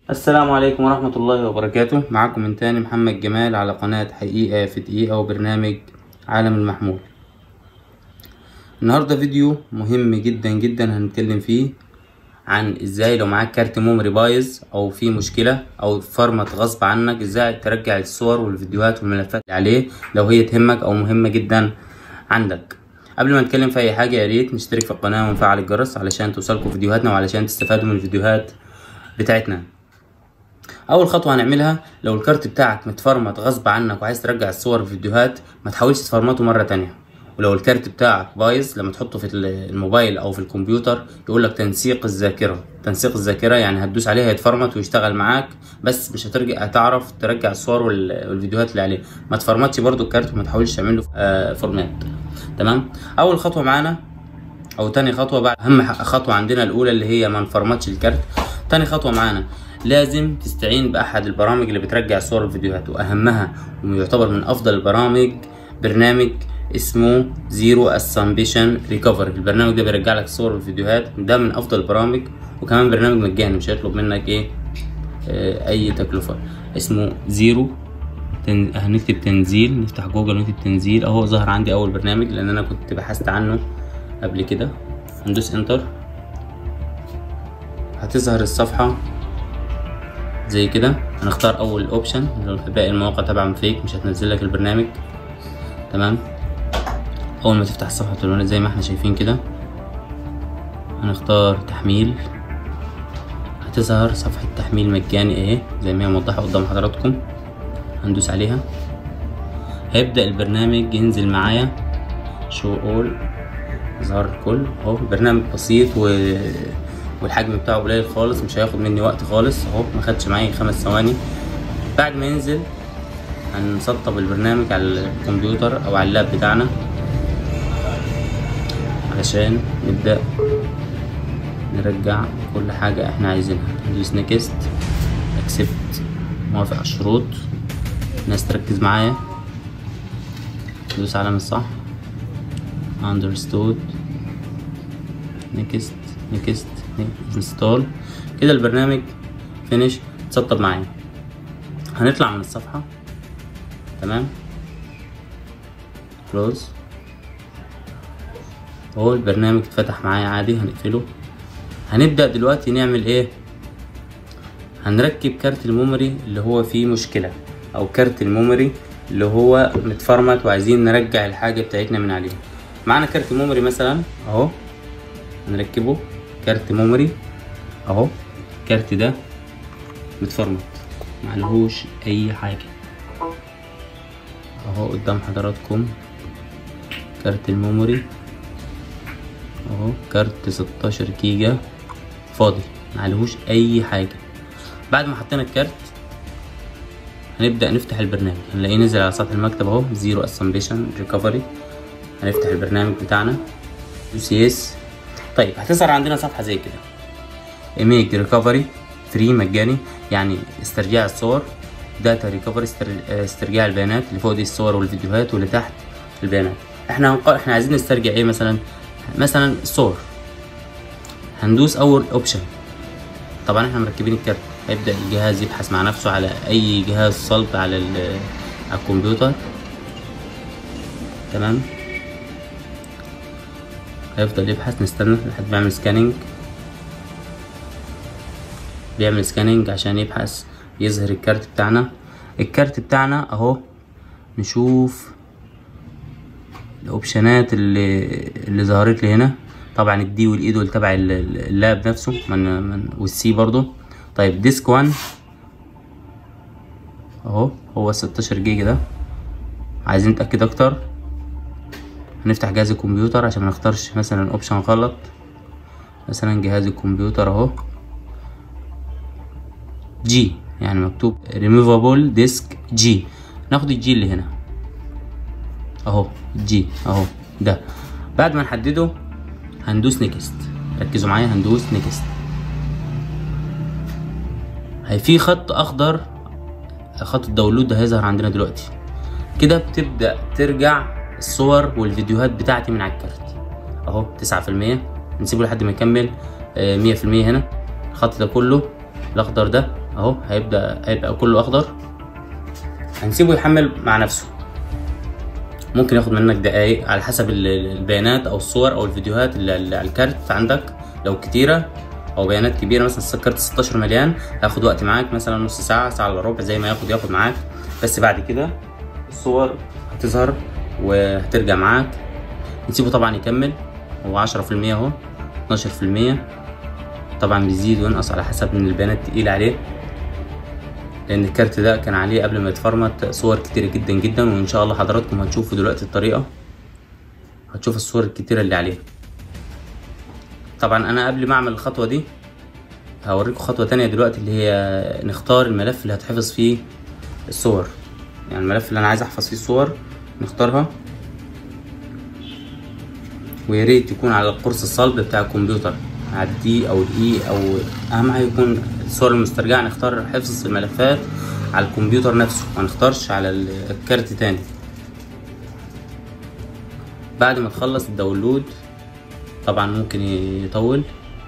السلام عليكم ورحمة الله وبركاته معكم من تاني محمد جمال على قناة حقيقة في دقيقة وبرنامج عالم المحمول النهاردة فيديو مهم جدا جدا هنتكلم فيه عن ازاي لو معاك كارت ميموري بايظ او في مشكلة او فرمت غصب عنك ازاي ترجع الصور والفيديوهات والملفات اللي عليه لو هي تهمك او مهمة جدا عندك قبل ما نتكلم في اي حاجة يا ريت نشترك في القناة ونفعل الجرس علشان توصلكم فيديوهاتنا وعلشان تستفادوا من الفيديوهات بتاعتنا اول خطوه هنعملها لو الكارت بتاعك متفرمط غصب عنك وعايز ترجع الصور والفيديوهات ما تحاولش تفرمطه مره تانية ولو الكارت بتاعك بايظ لما تحطه في الموبايل او في الكمبيوتر يقول لك تنسيق الذاكره تنسيق الذاكره يعني هتدوس عليه هيتفرمط ويشتغل معاك بس مش هترجع هتعرف ترجع الصور والفيديوهات اللي عليه ما تفرمطش برده الكارت وما تحاولش تعمل له آه فورمات تمام اول خطوه معانا او تاني خطوه بعد اهم خطوه عندنا الاولى اللي هي ما نفرمطش الكارت تاني خطوه معانا لازم تستعين بأحد البرامج اللي بترجع صور الفيديوهات وأهمها ويعتبر من أفضل البرامج برنامج اسمه زيرو اسامبيشن ريكفري البرنامج ده بيرجع لك صور الفيديوهات ده من أفضل البرامج وكمان برنامج مجاني مش هيطلب منك إيه آه أي تكلفة اسمه زيرو تن... هنكتب تنزيل نفتح جوجل ونكتب تنزيل اهو ظهر عندي اول برنامج لان انا كنت بحثت عنه قبل كده هندوس انتر هتظهر الصفحة زي كده هنختار اول اوبشن باقي المواقع طبعا فيك مش هتنزل لك البرنامج تمام اول ما تفتح الصفحه الالوانيه زي ما احنا شايفين كده هنختار تحميل هتظهر صفحه تحميل مجاني اهي زي ما هي موضحه قدام حضراتكم هندوس عليها هيبدا البرنامج ينزل معايا شو اول ظهر الكل اهو برنامج بسيط و والحجم بتاعه قليل خالص مش هياخد مني وقت خالص اهو ما خدش معايا خمس ثواني بعد ما ينزل هنسطب البرنامج على الكمبيوتر او على اللاب بتاعنا علشان نبدأ نرجع كل حاجة احنا عايزينها ندوس نيكست اكسبت موافق على الشروط الناس تركز معايا ندوس علامة الصح understood نيكست نيكست انستول كده البرنامج فينيش اتسطب معايا هنطلع من الصفحة تمام كلوز اهو البرنامج اتفتح معايا عادي هنقفله هنبدأ دلوقتي نعمل ايه هنركب كارت الميموري اللي هو فيه مشكلة او كارت الميموري اللي هو متفرمت وعايزين نرجع الحاجة بتاعتنا من عليه معانا كارت ميموري مثلا اهو هنركبه كارت ميموري اهو الكارت ده متفرمط معلهوش اي حاجة اهو قدام حضراتكم كارت الميموري اهو كارت ستاشر جيجا فاضي معلهوش اي حاجة بعد ما حطينا الكارت هنبدأ نفتح البرنامج هنلاقيه نزل على سطح المكتب اهو زيرو اسمبيشن ريكفري هنفتح البرنامج بتاعنا يو سي اس طيب هتظهر عندنا صفحه زي كده ايميج ريكفري فري مجاني يعني استرجاع الصور داتا ريكفري استرجاع البيانات اللي فوق دي الصور والفيديوهات واللي تحت البيانات احنا هنق... احنا عايزين نسترجع ايه مثلا مثلا الصور هندوس اول اوبشن طبعا احنا مركبين الكارت هيبدا الجهاز يبحث مع نفسه على اي جهاز صلب على ال... على الكمبيوتر تمام هيفضل يبحث نستنى لحد ما يعمل سكاننج بيعمل سكاننج عشان يبحث يظهر الكارت بتاعنا الكارت بتاعنا اهو نشوف الاوبشنات اللي اللي ظهرت لي هنا طبعا الدي والاي دول تبع اللاب نفسه من من والسي برضو طيب ديسك 1 اهو هو 16 جيجا ده عايزين نتاكد اكتر هنفتح جهاز الكمبيوتر عشان ما نختارش مثلا اوبشن غلط مثلا جهاز الكمبيوتر اهو جي يعني مكتوب removable disk جي ناخد الجي اللي هنا اهو جي اهو ده بعد ما نحدده هندوس نيكست ركزوا معايا هندوس نيكست هي في خط اخضر خط الداونلود ده هيظهر عندنا دلوقتي كده بتبدا ترجع الصور والفيديوهات بتاعتي من على الكارت اهو تسعة في المية نسيبه لحد ما يكمل مية في المية هنا الخط ده كله الاخضر ده اهو هيبدا هيبقى كله اخضر هنسيبه يحمل مع نفسه ممكن ياخد منك دقايق على حسب البيانات او الصور او الفيديوهات اللي على الكارت عندك لو كتيره او بيانات كبيره مثلا سكرت 16 مليان هياخد وقت معاك مثلا نص ساعه ساعه الا ربع زي ما ياخد ياخد معاك بس بعد كده الصور هتظهر وهترجع معاك نسيبه طبعا يكمل هو 10% اهو 12% طبعا بيزيد وينقص على حسب ان البيانات تقيلة عليه لان الكارت ده كان عليه قبل ما يتفرمت صور كتيرة جدا جدا وان شاء الله حضراتكم هتشوفوا دلوقتي الطريقة هتشوف الصور الكتيرة اللي عليه طبعا انا قبل ما اعمل الخطوة دي هوريكم خطوة تانية دلوقتي اللي هي نختار الملف اللي هتحفظ فيه الصور يعني الملف اللي انا عايز احفظ فيه الصور نختارها ويا ريت يكون على القرص الصلب بتاع الكمبيوتر على الدي او الاي او اهم حاجه يكون الصور المسترجعه نختار حفظ الملفات على الكمبيوتر نفسه ما نختارش على الكارت تاني بعد ما تخلص الداونلود طبعا ممكن يطول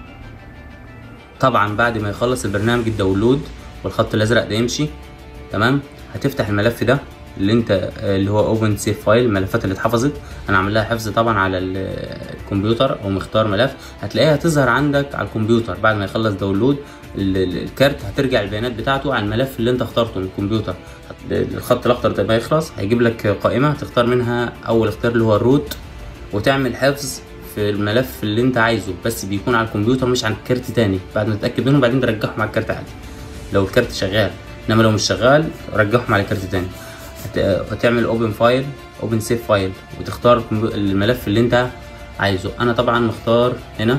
طبعا بعد ما يخلص البرنامج الداونلود والخط الازرق ده يمشي تمام هتفتح الملف ده اللي انت اللي هو اوبن سيف فايل الملفات اللي اتحفظت انا عامل لها حفظ طبعا على الكمبيوتر او مختار ملف هتلاقيها تظهر عندك على الكمبيوتر بعد ما يخلص داونلود الكارت هترجع البيانات بتاعته على الملف اللي انت اخترته من الكمبيوتر الخط الاخضر ده ما يخلص هيجيب لك قائمه تختار منها اول اختيار اللي هو الروت وتعمل حفظ في الملف اللي انت عايزه بس بيكون على الكمبيوتر مش على الكارت تاني بعد ما تتاكد منه بعدين ترجعهم على الكارت عادي لو الكارت شغال انما لو مش شغال رجعهم على كارت تاني هتعمل اوبن فايل اوبن سيف فايل وتختار الملف اللي انت عايزه انا طبعا مختار هنا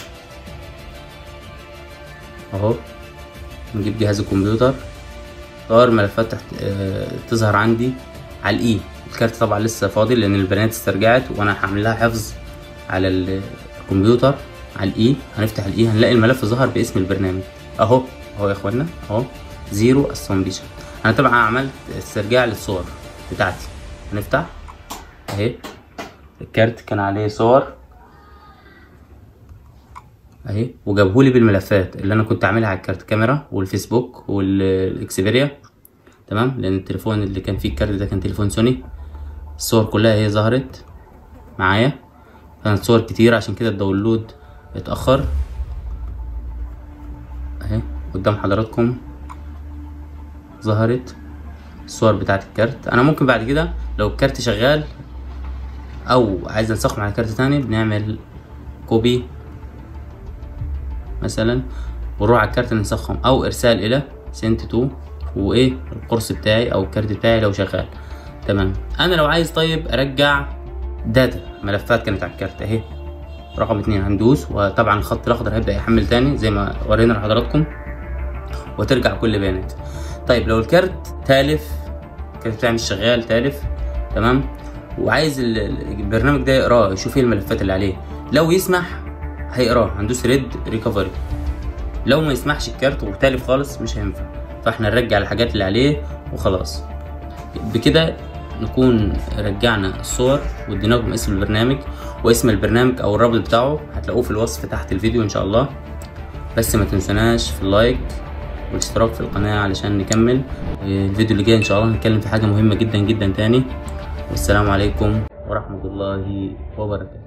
اهو نجيب جهاز الكمبيوتر اختار ملفات تحت اه تظهر عندي على الاي الكارت طبعا لسه فاضي لان البيانات استرجعت وانا هعمل لها حفظ على الكمبيوتر على الاي هنفتح الاي هنلاقي الملف ظهر باسم البرنامج اهو اهو يا اخوانا اهو زيرو اسامبليشن انا طبعا عملت استرجاع للصور بتاعتي هنفتح اهي الكارت كان عليه صور اهي وجابهولي بالملفات اللي انا كنت عاملها على الكارت كاميرا والفيسبوك والاكسبيريا تمام لان التليفون اللي كان فيه الكارت ده كان تليفون سوني الصور كلها هي ظهرت معايا كانت صور كتير عشان كده الداونلود اتاخر اهي قدام حضراتكم ظهرت الصور بتاعت الكارت انا ممكن بعد كده لو الكارت شغال او عايز انسخهم على كارت تاني بنعمل كوبي مثلا ونروح على الكارت ننسخهم او ارسال الى سنت تو وايه القرص بتاعي او الكارت بتاعي لو شغال تمام انا لو عايز طيب ارجع داتا ملفات كانت على الكارت اهي رقم اتنين هندوس وطبعا الخط الاخضر هيبدا يحمل تاني زي ما ورينا لحضراتكم وترجع كل بيانات طيب لو الكارت تالف الكارت بتاعي مش شغال تالف تمام وعايز البرنامج ده يقراه يشوف ايه الملفات اللي عليه لو يسمح هيقراه هندوس ريد ريكفري لو ما يسمحش الكارت وتالف خالص مش هينفع فاحنا نرجع الحاجات اللي عليه وخلاص بكده نكون رجعنا الصور واديناكم اسم البرنامج واسم البرنامج او الرابط بتاعه هتلاقوه في الوصف تحت الفيديو ان شاء الله بس ما تنسوناش في اللايك والاشتراك في القناة علشان نكمل الفيديو اللي جاي ان شاء الله هنتكلم في حاجة مهمة جدا جدا تاني والسلام عليكم ورحمة الله وبركاته